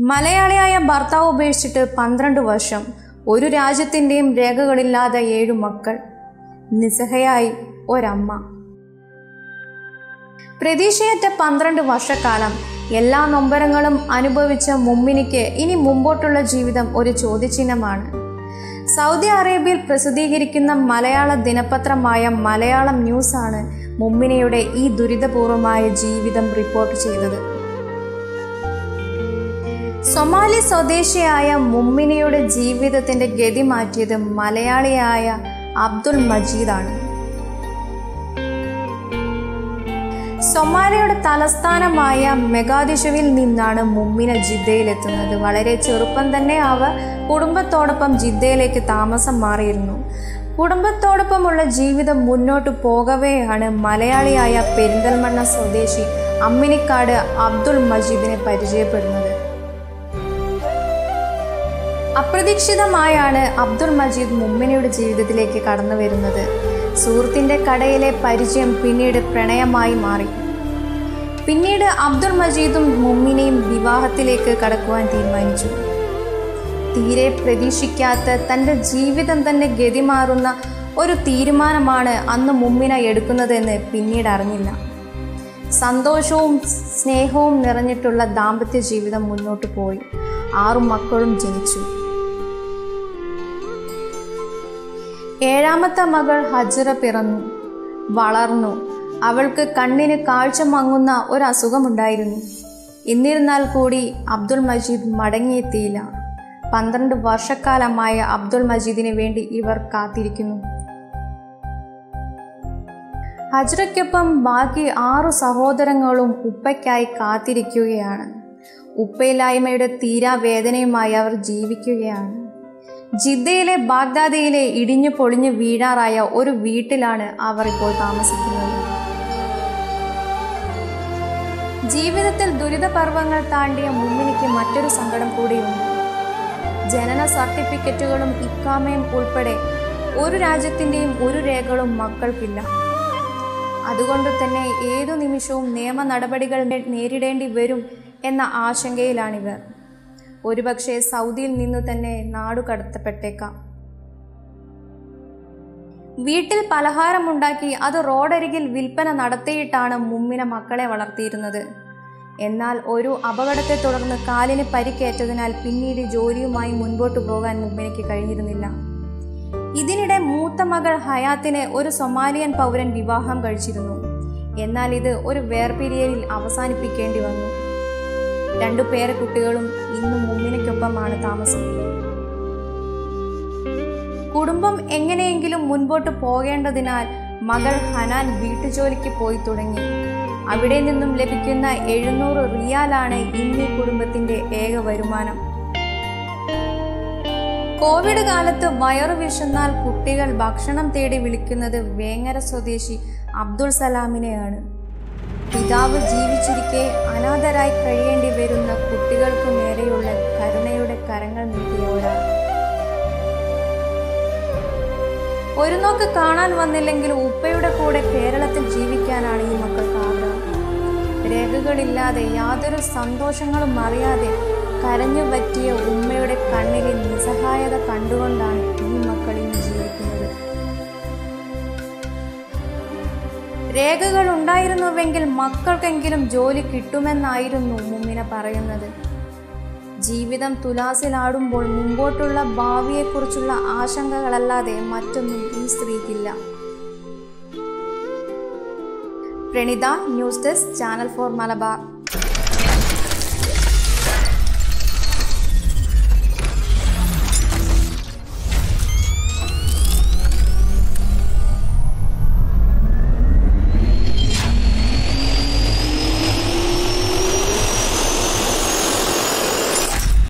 മലയാളിയായ ഭർത്താവ് ഉപേക്ഷിച്ചിട്ട് പന്ത്രണ്ട് വർഷം ഒരു രാജ്യത്തിൻ്റെയും രേഖകളില്ലാതെ ഏഴു മക്കൾ നിസ്സഹയായി ഒരമ്മ പ്രതീക്ഷയറ്റ പന്ത്രണ്ട് വർഷക്കാലം എല്ലാ നൊമ്പരങ്ങളും അനുഭവിച്ച മുമ്മിനിക്ക് ഇനി മുമ്പോട്ടുള്ള ജീവിതം ഒരു ചോദ്യചിഹ്നമാണ് സൗദി അറേബ്യയിൽ പ്രസിദ്ധീകരിക്കുന്ന മലയാള ദിനപത്രമായ മലയാളം ന്യൂസാണ് മുമ്മിനയുടെ ഈ ദുരിതപൂർവമായ ജീവിതം റിപ്പോർട്ട് ചെയ്തത് സൊമാലി സ്വദേശിയായ മുമ്മിനിയുടെ ജീവിതത്തിന്റെ ഗതി മാറ്റിയത് മലയാളിയായ അബ്ദുൾ മജീദാണ് സൊമാലിയുടെ തലസ്ഥാനമായ മെഗാദിഷുവിൽ നിന്നാണ് മുമ്മിന ജിദ്ദയിലെത്തുന്നത് വളരെ ചെറുപ്പം തന്നെ അവർ കുടുംബത്തോടൊപ്പം ജിദ്ദയിലേക്ക് താമസം മാറിയിരുന്നു കുടുംബത്തോടൊപ്പമുള്ള ജീവിതം മുന്നോട്ട് പോകവെയാണ് മലയാളിയായ പെരിന്തൽമണ്ണ സ്വദേശി അമ്മിനിക്കാട് അബ്ദുൾ മജീദിനെ പരിചയപ്പെടുന്നത് അപ്രതീക്ഷിതമായാണ് അബ്ദുൾ മജീദ് മുമ്മിനിയുടെ ജീവിതത്തിലേക്ക് കടന്നു വരുന്നത് സുഹൃത്തിന്റെ കടയിലെ പരിചയം പിന്നീട് പ്രണയമായി മാറി പിന്നീട് അബ്ദുൾ മജീദും മുമ്മിനെയും വിവാഹത്തിലേക്ക് കടക്കുവാൻ തീരുമാനിച്ചു തീരെ പ്രതീക്ഷിക്കാത്ത തൻ്റെ ജീവിതം തന്നെ ഗതിമാറുന്ന ഒരു തീരുമാനമാണ് അന്ന് മുമ്മിന എടുക്കുന്നതെന്ന് പിന്നീട് അറിഞ്ഞില്ല സന്തോഷവും സ്നേഹവും നിറഞ്ഞിട്ടുള്ള ദാമ്പത്യ ജീവിതം മുന്നോട്ട് പോയി ആറു മക്കളും ജനിച്ചു ഏഴാമത്തെ മകൾ ഹജറ പിറന്നു വളർന്നു അവൾക്ക് കണ്ണിന് കാഴ്ച മങ്ങുന്ന ഒരു അസുഖമുണ്ടായിരുന്നു എന്നിരുന്നാൽ കൂടി അബ്ദുൾ മജീദ് മടങ്ങിയെത്തിയില്ല പന്ത്രണ്ട് വർഷക്കാലമായ അബ്ദുൾ മജീദിന് വേണ്ടി ഇവർ കാത്തിരിക്കുന്നു ഹജ്രയ്ക്കൊപ്പം ബാക്കി ആറു സഹോദരങ്ങളും ഉപ്പയ്ക്കായി കാത്തിരിക്കുകയാണ് ഉപ്പയില്ലായ്മയുടെ തീരാവേദനയുമായി അവർ ജീവിക്കുകയാണ് ജിദ്ദയിലെ ബാഗ്ദാദിയിലെ ഇടിഞ്ഞു പൊളിഞ്ഞു വീഴാറായ ഒരു വീട്ടിലാണ് അവർ ഇപ്പോൾ താമസിക്കുന്നത് ജീവിതത്തിൽ ദുരിതപർവങ്ങൾ താണ്ടിയ മുമ്മിനിക്ക് മറ്റൊരു സങ്കടം കൂടിയുണ്ട് ജനന സർട്ടിഫിക്കറ്റുകളും ഇക്കാമയും ഉൾപ്പെടെ ഒരു രാജ്യത്തിൻ്റെയും ഒരു രേഖകളും മക്കൾക്കില്ല അതുകൊണ്ട് തന്നെ ഏതു നിമിഷവും നിയമ നടപടികൾ നേരിടേണ്ടി വരും എന്ന ആശങ്കയിലാണിവർ ഒരുപക്ഷെ സൗദിയിൽ നിന്ന് തന്നെ നാടു കടത്തപ്പെട്ടേക്കാം വീട്ടിൽ പലഹാരമുണ്ടാക്കി അത് റോഡരികിൽ വിൽപ്പന നടത്തിയിട്ടാണ് മുമ്മിന മക്കളെ വളർത്തിയിരുന്നത് എന്നാൽ ഒരു അപകടത്തെ തുടർന്ന് കാലിന് പരിക്കേറ്റതിനാൽ പിന്നീട് ജോലിയുമായി മുൻപോട്ടു പോകാൻ മുമ്മിനയ്ക്ക് കഴിഞ്ഞിരുന്നില്ല ഇതിനിടെ മൂത്ത മകൾ ഹയാത്തിനെ ഒരു സൊമാലിയൻ പൗരൻ വിവാഹം കഴിച്ചിരുന്നു എന്നാൽ ഇത് ഒരു വേർപിരിയലിൽ അവസാനിപ്പിക്കേണ്ടി വന്നു രണ്ടു പേരക്കുട്ടികളും ഇന്നും മുമ്മിനയ്ക്കൊപ്പമാണ് താമസം കുടുംബം എങ്ങനെയെങ്കിലും മുൻപോട്ട് പോകേണ്ടതിനാൽ മകൾ ഹനാൻ വീട്ടുജോലിക്ക് പോയി തുടങ്ങി അവിടെ നിന്നും ലഭിക്കുന്ന എഴുന്നൂറ് റിയാലാണ് ഇന്നീ കുടുംബത്തിന്റെ ഏക വരുമാനം കോവിഡ് കാലത്ത് വയറു വിശന്നാൽ കുട്ടികൾ ഭക്ഷണം തേടി വിളിക്കുന്നത് വേങ്ങര സ്വദേശി അബ്ദുൾ സലാമിനെയാണ് പിതാവ് ജീവിച്ചിരിക്കെ അനാഥരായി കഴിയേണ്ടി വരുന്ന കുട്ടികൾക്കു നേരെയുള്ള കരുണയുടെ കരങ്ങൾ നീട്ടിയ ഒരാൾ ഒരു നോക്ക് കാണാൻ വന്നില്ലെങ്കിൽ ഉപ്പയുടെ കൂടെ കേരളത്തിൽ ജീവിക്കാനാണ് ഈ മക്കൾക്ക് ആഗ്രഹം രേഖകളില്ലാതെ യാതൊരു സന്തോഷങ്ങളും അറിയാതെ കരഞ്ഞു പറ്റിയ ഉമ്മയുടെ കണ്ണിലെ നിസ്സഹായത കണ്ടുകൊണ്ടാണ് ഈ മക്കൾ ഇന്ന് ജീവിക്കുന്നത് രേഖകൾ ഉണ്ടായിരുന്നുവെങ്കിൽ മക്കൾക്കെങ്കിലും ജോലി കിട്ടുമെന്നായിരുന്നു മുമ്മിന പറയുന്നത് ജീവിതം തുലാസിലാടുമ്പോൾ മുമ്പോട്ടുള്ള ഭാവിയെക്കുറിച്ചുള്ള ആശങ്കകളല്ലാതെ മറ്റൊന്നും ഈ സ്ത്രീക്കില്ല Pranitha news desk channel four Malabar